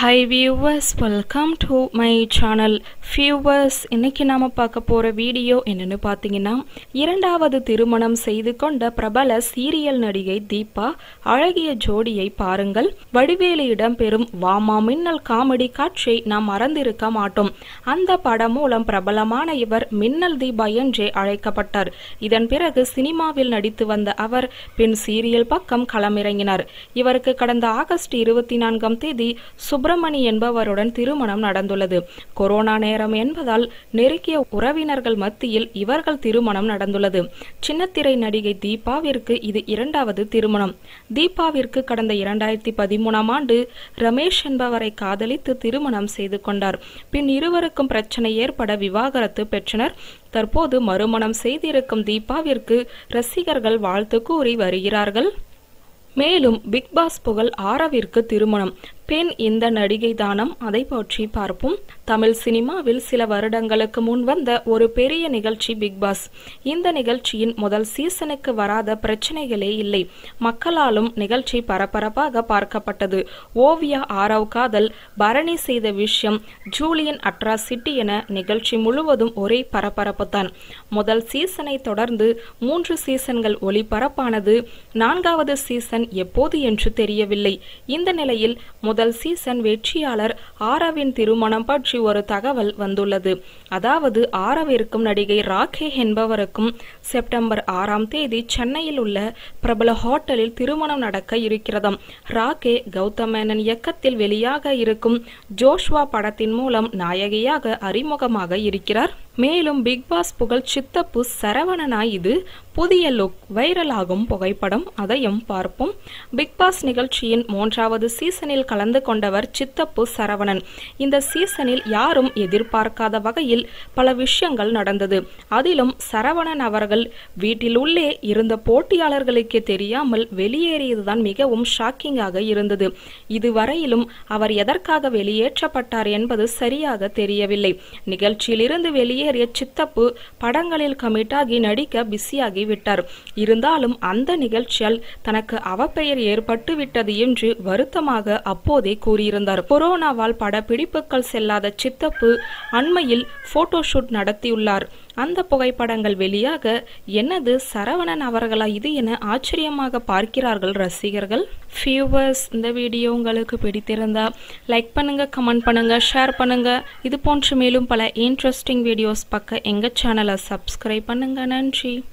high viewers welcome to my channel viewers இன்னைக்கு நாம பார்க்க போற வீடியோ என்னன்னு பார்த்தீங்கன்னா இரண்டாவது திருமணம் செய்து கொண்ட பிரபல சீரியல் நடிகை தீபா அழகிய ஜோடியை பாருங்கள் வடிவேலியிடம் பெறும் வாமா மின்னல் காமெடி காட்சியை நாம் மறந்திருக்க மாட்டோம் அந்த படம் மூலம் பிரபலமான இவர் மின்னல் தீபா என்றே அழைக்கப்பட்டார் இதன் பிறகு சினிமாவில் நடித்து வந்த அவர் பின் சீரியல் பக்கம் களமிறங்கினார் இவருக்கு கடந்த ஆகஸ்ட் இருபத்தி நான்காம் தேதி சுப்பிரமணி என்பவருடன் திருமணம் நடந்துள்ளது கொரோனா நேரம் என்பதால் நெருங்கிய உறவினர்கள் மத்தியில் இவர்கள் திருமணம் நடந்துள்ளது சின்னத்திரை நடிகை தீபாவிற்கு இது இரண்டாவது திருமணம் தீபாவிற்கு கடந்த இரண்டாயிரத்தி பதிமூணாம் ஆண்டு ரமேஷ் என்பவரை காதலித்து திருமணம் செய்து கொண்டார் பின் இருவருக்கும் பிரச்சனை ஏற்பட விவாகரத்து பெற்றனர் தற்போது மறுமணம் செய்திருக்கும் தீபாவிற்கு ரசிகர்கள் வாழ்த்து கூறி வருகிறார்கள் மேலும் பிக் பாஸ் புகழ் ஆரவிற்கு திருமணம் பெண் இந்த நடிகை தானம் அதை பற்றி பார்ப்போம் தமிழ் சினிமாவில் சில வருடங்களுக்கு முன் வந்த ஒரு பெரிய நிகழ்ச்சி பிக் பாஸ் இந்த நிகழ்ச்சியின் முதல் சீசனுக்கு வராத பிரச்சனைகளே இல்லை மக்களாலும் நிகழ்ச்சி பரபரப்பாக பார்க்கப்பட்டது ஓவியா ஆரவ் காதல் பரணி செய்த விஷயம் ஜூலியன் அட்ராசிட்டி என நிகழ்ச்சி முழுவதும் ஒரே பரபரப்பு தான் முதல் சீசனை தொடர்ந்து மூன்று சீசன்கள் ஒளிபரப்பானது நான்காவது சீசன் எப்போது என்று தெரியவில்லை இந்த நிலையில் முதல் சீசன் வெற்றியாளர் ஆரவின் திருமணம் பற்றி ஒரு தகவல் வந்துள்ளது அதாவது ஆரவிற்கும் நடிகை ராகே என்பவருக்கும் செப்டம்பர் ஆறாம் தேதி சென்னையில் உள்ள பிரபல ஹோட்டலில் திருமணம் நடக்க இருக்கிறதாம் ராகே கௌதம் மேனன் இயக்கத்தில் வெளியாக இருக்கும் ஜோஷ்வா படத்தின் மூலம் நாயகியாக அறிமுகமாக இருக்கிறார் மேலும் பிக் பாஸ் புகழ் சித்தப்பு சரவணனா இது புதிய லுக் வைரலாகும் புகைப்படம் அதையும் பார்ப்போம் பிக் பாஸ் நிகழ்ச்சியின் மூன்றாவது சீசனில் கலந்து கொண்டவர் சித்தப்பு சரவணன் இந்த சீசனில் யாரும் எதிர்பார்க்காத வகையில் பல விஷயங்கள் நடந்தது அதிலும் சரவணன் அவர்கள் வீட்டில் உள்ளே இருந்த போட்டியாளர்களுக்கே தெரியாமல் வெளியேறியதுதான் மிகவும் ஷாக்கிங்காக இருந்தது இதுவரையிலும் அவர் எதற்காக வெளியேற்றப்பட்டார் என்பது சரியாக தெரியவில்லை நிகழ்ச்சியில் இருந்து வெளியே வெளியேறிய சித்தப்பு படங்களில் கமிட்டாகி நடிக்க பிஸியாகி விட்டார் இருந்தாலும் அந்த நிகழ்ச்சியால் தனக்கு அவப்பெயர் ஏற்பட்டு விட்டது என்று வருத்தமாக அப்போதே கூறியிருந்தார் கொரோனாவால் படப்பிடிப்புகள் செல்லாத சித்தப்பு அண்மையில் போட்டோஷூட் நடத்தியுள்ளார் அந்த புகைப்படங்கள் வெளியாக என்னது சரவணன் அவர்களா இது என ஆச்சரியமாக பார்க்கிறார்கள் ரசிகர்கள் ஃபியூவர்ஸ் இந்த வீடியோ உங்களுக்கு பிடித்திருந்தா லைக் பண்ணுங்க கமெண்ட் பண்ணுங்க ஷேர் பண்ணுங்க இது போன்ற மேலும் பல இன்ட்ரெஸ்டிங் வீடியோஸ் பார்க்க எங்கள் சேனலை சப்ஸ்கிரைப் பண்ணுங்க நன்றி